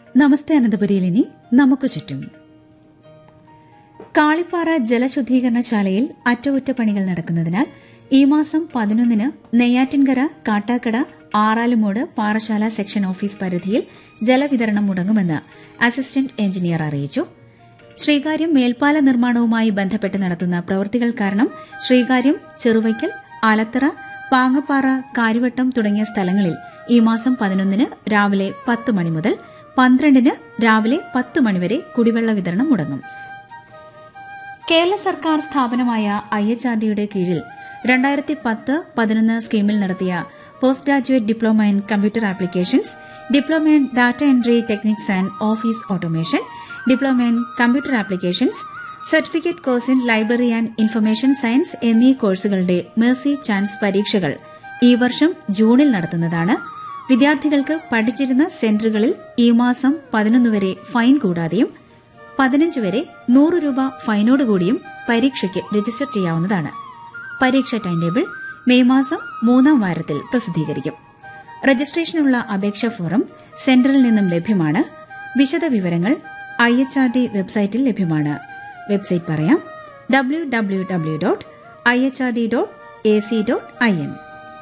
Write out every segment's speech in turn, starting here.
നമസ്തേ അനന്തപുരിയിൽ ഇനി നമുക്ക് ചുറ്റും കാളിപ്പാറ ജലശുദ്ധീകരണശാലയിൽ അറ്റകുറ്റപ്പണികൾ നടക്കുന്നതിനാൽ ഈ മാസം പതിനൊന്നിന് നെയ്യാറ്റിൻകര കാട്ടാക്കട ആറാലുമൂട് പാറശാല സെക്ഷൻ ഓഫീസ് പരിധിയിൽ ജലവിതരണം മുടങ്ങുമെന്ന് അസിസ്റ്റന്റ് എഞ്ചിനീയർ അറിയിച്ചു ശ്രീകാര്യം മേൽപ്പാല നിർമ്മാണവുമായി ബന്ധപ്പെട്ട് നടത്തുന്ന പ്രവൃത്തികൾ കാരണം ശ്രീകാര്യം ചെറുവയ്ക്കൽ ആലത്തറ പാങ്ങപ്പാറ കാര്യവട്ടം തുടങ്ങിയ സ്ഥലങ്ങളിൽ ഈ മാസം പതിനൊന്നിന് രാവിലെ പത്ത് മണി മുതൽ പന്ത്രണ്ടിന് രാവിലെ പത്ത് മണിവരെ കുടിവെള്ള വിതരണം മുടങ്ങും കേരള സർക്കാർ സ്ഥാപനമായ ഐ എച്ച് ആർ ഡിയുടെ കീഴിൽ രണ്ടായിരത്തി പത്ത് പതിനൊന്ന് സ്കീമിൽ നടത്തിയ post graduate diploma in computer applications diploma in data entry techniques and office automation diploma in computer applications certificate course in library and information science എന്നീ കോഴ്സുകളുടെ മേഴ്സി ചാൻസ് പരീക്ഷകൾ ഈ വർഷം ജൂണിൽ നടത്തുന്നതാണ് വിദ്യാർത്ഥികൾക്ക് പഠിച്ചിരുന്ന സെന്ററുകളിൽ ഈ മാസം പതിനൊന്ന് വരെ ഫൈൻ കൂടാതെയും പതിനഞ്ച് വരെ നൂറ് രൂപ ഫൈനോടുകൂടിയും പരീക്ഷയ്ക്ക് രജിസ്റ്റർ ചെയ്യാവുന്നതാണ് പരീക്ഷ ടൈം ടേബിൾ മെയ് മാസം മൂന്നാം വാരത്തിൽ പ്രസിദ്ധീകരിക്കും രജിസ്ട്രേഷനുള്ള അപേക്ഷാ ഫോറം സെന്ററിൽ നിന്നും ലഭ്യമാണ് വിശദ വിവരങ്ങൾ ഐ എച്ച് ആർ ഡി വെബ്സൈറ്റിൽ ലഭ്യമാണ് വെബ്സൈറ്റ് പറയാം W W W dot I H R D dot A C dot I N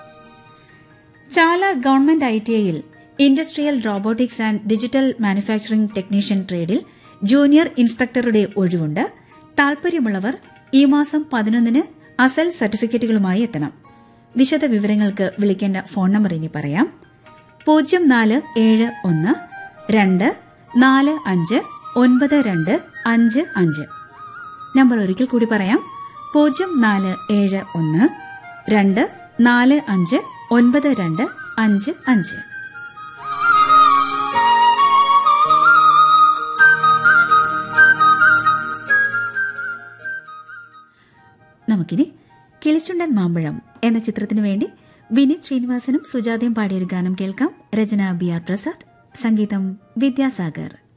Chala government I T ഐയിൽ industrial robotics and digital manufacturing technician ട്രേഡിൽ ജൂനിയർ ഇൻസ്ട്രക്ടറുടെ ഒഴിവുണ്ട് താൽപര്യമുള്ളവർ ഈ മാസം പതിനൊന്നിന് അസൽ സർട്ടിഫിക്കറ്റുകളുമായി എത്തണം വിശദ വിവരങ്ങൾക്ക് വിളിക്കേണ്ട ഫോൺ നമ്പർ ഇനി പറയാം പൂജ്യം നാല് ഏഴ് ഒന്ന് രണ്ട് നാല് അഞ്ച് ഒൻപത് രണ്ട് അഞ്ച് അഞ്ച് നമ്പർ ഒരിക്കൽ കൂടി പറയാം പൂജ്യം നാല് ഏഴ് ഒന്ന് രണ്ട് നാല് അഞ്ച് ഒൻപത് രണ്ട് അഞ്ച് അഞ്ച് നമുക്കിനി കിളിച്ചുണ്ടൻ മാമ്പഴം എന്ന ചിത്രത്തിനു വേണ്ടി വിനീത് ശ്രീനിവാസനും സുജാതയും പാടിയൊരു ഗാനം കേൾക്കാം രചന ബി ആർ പ്രസാദ് സംഗീതം വിദ്യാസാഗർ